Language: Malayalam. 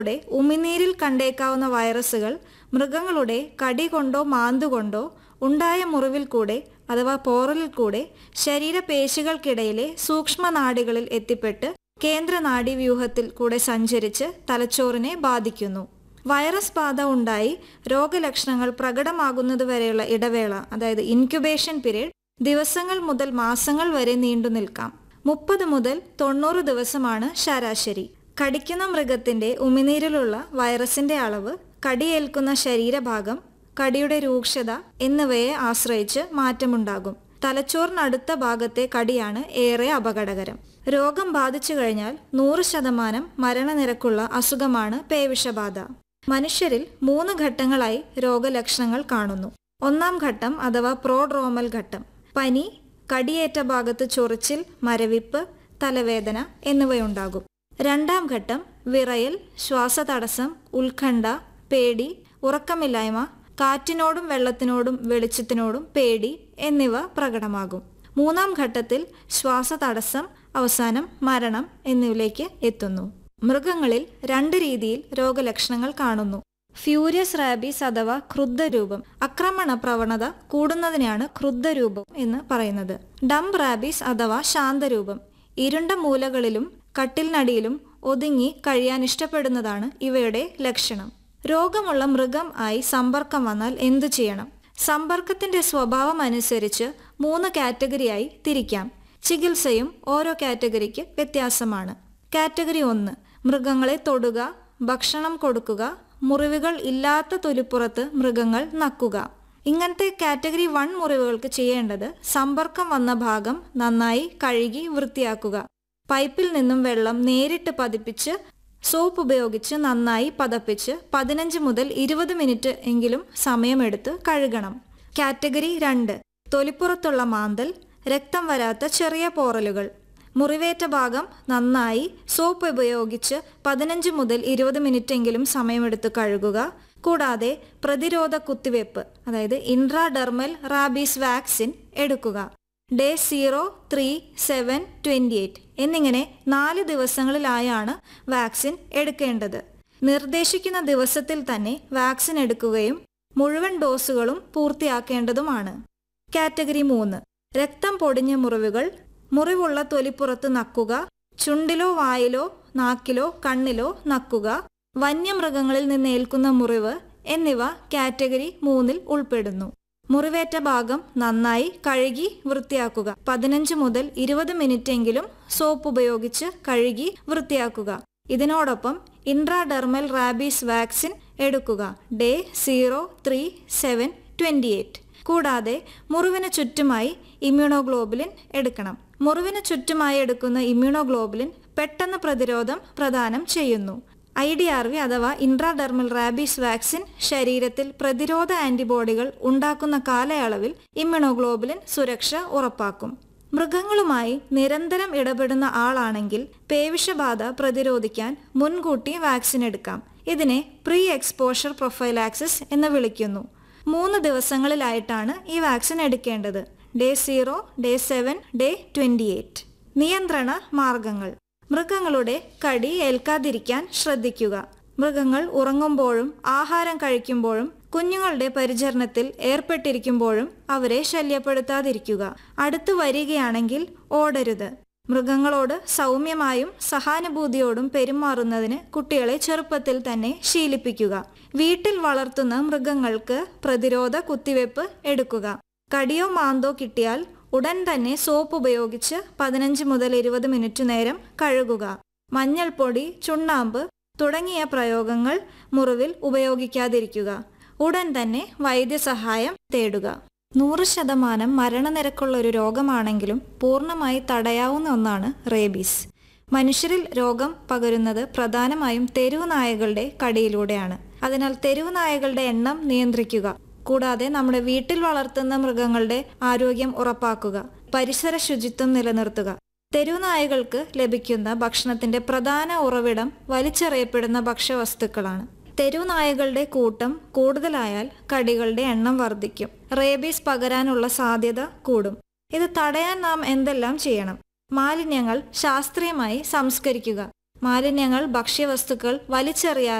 ടെ ഉമിനീരിൽ കണ്ടേക്കാവുന്ന വൈറസുകൾ മൃഗങ്ങളുടെ കടി കൊണ്ടോ മാന്തുകൊണ്ടോ ഉണ്ടായ മുറിവിൽ കൂടെ അഥവാ പോറലിൽ കൂടെ ശരീരപേശികൾക്കിടയിലെ സൂക്ഷ്മനാഡികളിൽ എത്തിപ്പെട്ട് കേന്ദ്ര നാഡീവ്യൂഹത്തിൽ കൂടെ സഞ്ചരിച്ച് തലച്ചോറിനെ ബാധിക്കുന്നു വൈറസ് ബാധ ഉണ്ടായി രോഗലക്ഷണങ്ങൾ പ്രകടമാകുന്നതുവരെയുള്ള ഇടവേള അതായത് ഇൻക്യുബേഷൻ പീരീഡ് ദിവസങ്ങൾ മുതൽ മാസങ്ങൾ വരെ നീണ്ടു നിൽക്കാം മുപ്പത് മുതൽ തൊണ്ണൂറ് ദിവസമാണ് ശരാശരി കടിക്കുന്ന മൃഗത്തിന്റെ ഉമിനീരിലുള്ള വൈറസിന്റെ അളവ് കടിയേൽക്കുന്ന ശരീരഭാഗം കടിയുടെ രൂക്ഷത എന്നിവയെ ആശ്രയിച്ച് മാറ്റമുണ്ടാകും തലച്ചോറിനടുത്ത ഭാഗത്തെ കടിയാണ് ഏറെ അപകടകരം രോഗം ബാധിച്ചു കഴിഞ്ഞാൽ നൂറ് ശതമാനം മരണനിരക്കുള്ള അസുഖമാണ് പേവിഷബാധ മനുഷ്യരിൽ മൂന്ന് ഘട്ടങ്ങളായി രോഗലക്ഷണങ്ങൾ കാണുന്നു ഒന്നാം ഘട്ടം അഥവാ പ്രോഡ്രോമൽ ഘട്ടം പനി കടിയേറ്റ ഭാഗത്ത് ചൊറിച്ചിൽ മരവിപ്പ് തലവേദന എന്നിവയുണ്ടാകും രണ്ടാം ഘട്ടം വിറയൽ ശ്വാസതടസ്സം ഉത്കണ്ഠ പേടി ഉറക്കമില്ലായ്മ കാറ്റിനോടും വെള്ളത്തിനോടും വെളിച്ചത്തിനോടും പേടി എന്നിവ പ്രകടമാകും മൂന്നാം ഘട്ടത്തിൽ ശ്വാസതടസ്സം അവസാനം മരണം എന്നിവയിലേക്ക് എത്തുന്നു മൃഗങ്ങളിൽ രണ്ട് രീതിയിൽ രോഗലക്ഷണങ്ങൾ കാണുന്നു ഫ്യൂരിയസ് റാബീസ് അഥവാ ക്രുദ്ധരൂപം ആക്രമണ പ്രവണത കൂടുന്നതിനെയാണ് ക്രുദ്ധരൂപം എന്ന് പറയുന്നത് ഡംബ് റാബീസ് അഥവാ ശാന്തരൂപം ഇരുണ്ട മൂലകളിലും കട്ടിലിനടിയിലും ഒതുങ്ങി കഴിയാൻ ഇഷ്ടപ്പെടുന്നതാണ് ഇവയുടെ ലക്ഷണം രോഗമുള്ള മൃഗം ആയി സമ്പർക്കം വന്നാൽ എന്തു ചെയ്യണം സമ്പർക്കത്തിന്റെ സ്വഭാവം അനുസരിച്ച് മൂന്ന് കാറ്റഗറിയായി തിരിക്കാം ചികിത്സയും ഓരോ കാറ്റഗറിക്ക് വ്യത്യാസമാണ് കാറ്റഗറി ഒന്ന് മൃഗങ്ങളെ തൊടുക ഭക്ഷണം കൊടുക്കുക മുറിവുകൾ ഇല്ലാത്ത തൊലിപ്പുറത്ത് മൃഗങ്ങൾ നക്കുക ഇങ്ങനത്തെ കാറ്റഗറി വൺ മുറിവുകൾക്ക് ചെയ്യേണ്ടത് സമ്പർക്കം വന്ന ഭാഗം നന്നായി കഴുകി വൃത്തിയാക്കുക പൈപ്പിൽ നിന്നും വെള്ളം നേരിട്ട് പതിപ്പിച്ച് സോപ്പ് ഉപയോഗിച്ച് നന്നായി പതപ്പിച്ച് പതിനഞ്ച് മുതൽ ഇരുപത് മിനിറ്റ് എങ്കിലും സമയമെടുത്ത് കഴുകണം കാറ്റഗറി രണ്ട് തൊലിപ്പുറത്തുള്ള മാന്തൽ രക്തം വരാത്ത ചെറിയ പോറലുകൾ മുറിവേറ്റ ഭാഗം നന്നായി സോപ്പ് ഉപയോഗിച്ച് പതിനഞ്ച് മുതൽ ഇരുപത് മിനിറ്റെങ്കിലും സമയമെടുത്ത് കഴുകുക കൂടാതെ പ്രതിരോധ കുത്തിവെപ്പ് അതായത് ഇൻട്രാഡെർമൽ റാബീസ് വാക്സിൻ എടുക്കുക day zero three seven twenty eight എന്നിങ്ങനെ നാല് ദിവസങ്ങളിലായാണ് വാക്സിൻ എടുക്കേണ്ടത് നിർദ്ദേശിക്കുന്ന ദിവസത്തിൽ തന്നെ വാക്സിൻ എടുക്കുകയും മുഴുവൻ ഡോസുകളും പൂർത്തിയാക്കേണ്ടതുമാണ് കാറ്റഗറി മൂന്ന് രക്തം പൊടിഞ്ഞ മുറിവുകൾ മുറിവുള്ള തൊലിപ്പുറത്ത് നക്കുക ചുണ്ടിലോ വായിലോ നാക്കിലോ കണ്ണിലോ നക്കുക വന്യമൃഗങ്ങളിൽ നിന്ന് ഏൽക്കുന്ന മുറിവ് എന്നിവ കാറ്റഗറി മൂന്നിൽ ഉൾപ്പെടുന്നു മുറിവേറ്റ ഭാഗം നന്നായി കഴുകി വൃത്തിയാക്കുക പതിനഞ്ച് മുതൽ ഇരുപത് മിനിറ്റെങ്കിലും സോപ്പ് ഉപയോഗിച്ച് കഴുകി വൃത്തിയാക്കുക ഇതിനോടൊപ്പം ഇൻട്രാഡെർമൽ റാബീസ് വാക്സിൻ എടുക്കുക day zero three seven twenty eight കൂടാതെ മുറിവിന് ചുറ്റുമായി ഇമ്മ്യൂണോഗ്ലോബുലിൻ എടുക്കണം മുറിവിന് ചുറ്റുമായി എടുക്കുന്ന ഇമ്മ്യൂണോഗ്ലോബുലിൻ പെട്ടെന്ന് പ്രതിരോധം പ്രദാനം ചെയ്യുന്നു ഐ ഡി ആർ വി അഥവാ ഇൻട്രാഡെർമൽ റാബീസ് വാക്സിൻ ശരീരത്തിൽ പ്രതിരോധ ആന്റിബോഡികൾ ഉണ്ടാക്കുന്ന കാലയളവിൽ ഇമ്മ്യൂണോഗ്ലോബുലിൻ സുരക്ഷ ഉറപ്പാക്കും മൃഗങ്ങളുമായി നിരന്തരം ഇടപെടുന്ന ആളാണെങ്കിൽ പേവിഷബാധ പ്രതിരോധിക്കാൻ മുൻകൂട്ടി വാക്സിൻ എടുക്കാം ഇതിനെ പ്രീ എക്സ്പോഷർ പ്രൊഫൈലാക്സിസ് എന്ന് വിളിക്കുന്നു മൂന്ന് ദിവസങ്ങളിലായിട്ടാണ് ഈ വാക്സിൻ എടുക്കേണ്ടത് day zero day seven day twenty eight നിയന്ത്രണ മാർഗങ്ങൾ മൃഗങ്ങളുടെ കടി ഏൽക്കാതിരിക്കാൻ ശ്രദ്ധിക്കുക മൃഗങ്ങൾ ഉറങ്ങുമ്പോഴും ആഹാരം കഴിക്കുമ്പോഴും കുഞ്ഞുങ്ങളുടെ പരിചരണത്തിൽ ഏർപ്പെട്ടിരിക്കുമ്പോഴും അവരെ ശല്യപ്പെടുത്താതിരിക്കുക അടുത്തു വരികയാണെങ്കിൽ ഓടരുത് മൃഗങ്ങളോട് സൗമ്യമായും സഹാനുഭൂതിയോടും പെരുമാറുന്നതിന് കുട്ടികളെ ചെറുപ്പത്തിൽ തന്നെ ശീലിപ്പിക്കുക വീട്ടിൽ വളർത്തുന്ന മൃഗങ്ങൾക്ക് പ്രതിരോധ കുത്തിവെപ്പ് എടുക്കുക കടിയോ മാന്തോ കിട്ടിയാൽ ഉടൻ തന്നെ സോപ്പ് ഉപയോഗിച്ച് പതിനഞ്ച് മുതൽ ഇരുപത് മിനിറ്റ് നേരം കഴുകുക മഞ്ഞൾപ്പൊടി ചുണ്ണാമ്പ് തുടങ്ങിയ പ്രയോഗങ്ങൾ മുറിവിൽ ഉപയോഗിക്കാതിരിക്കുക ഉടൻ തന്നെ വൈദ്യസഹായം തേടുക നൂറ് ശതമാനം മരണനിരക്കുള്ള ഒരു രോഗമാണെങ്കിലും പൂർണ്ണമായി തടയാവുന്ന ഒന്നാണ് റേബീസ് മനുഷ്യരിൽ രോഗം പകരുന്നത് പ്രധാനമായും തെരുവ് നായകളുടെ കടിയിലൂടെയാണ് അതിനാൽ തെരുവ് നായകളുടെ എണ്ണം നിയന്ത്രിക്കുക കൂടാതെ നമ്മുടെ വീട്ടിൽ വളർത്തുന്ന മൃഗങ്ങളുടെ ആരോഗ്യം ഉറപ്പാക്കുക പരിസര ശുചിത്വം നിലനിർത്തുക തെരുവുനായകൾക്ക് ലഭിക്കുന്ന ഭക്ഷണത്തിന്റെ പ്രധാന ഉറവിടം വലിച്ചെറിയപ്പെടുന്ന ഭക്ഷ്യവസ്തുക്കളാണ് തെരുവുനായകളുടെ കൂട്ടം കൂടുതലായാൽ കടികളുടെ എണ്ണം വർദ്ധിക്കും റേബീസ് പകരാനുള്ള സാധ്യത കൂടും ഇത് തടയാൻ നാം എന്തെല്ലാം ചെയ്യണം മാലിന്യങ്ങൾ ശാസ്ത്രീയമായി സംസ്കരിക്കുക മാലിന്യങ്ങൾ ഭക്ഷ്യവസ്തുക്കൾ വലിച്ചെറിയാതെ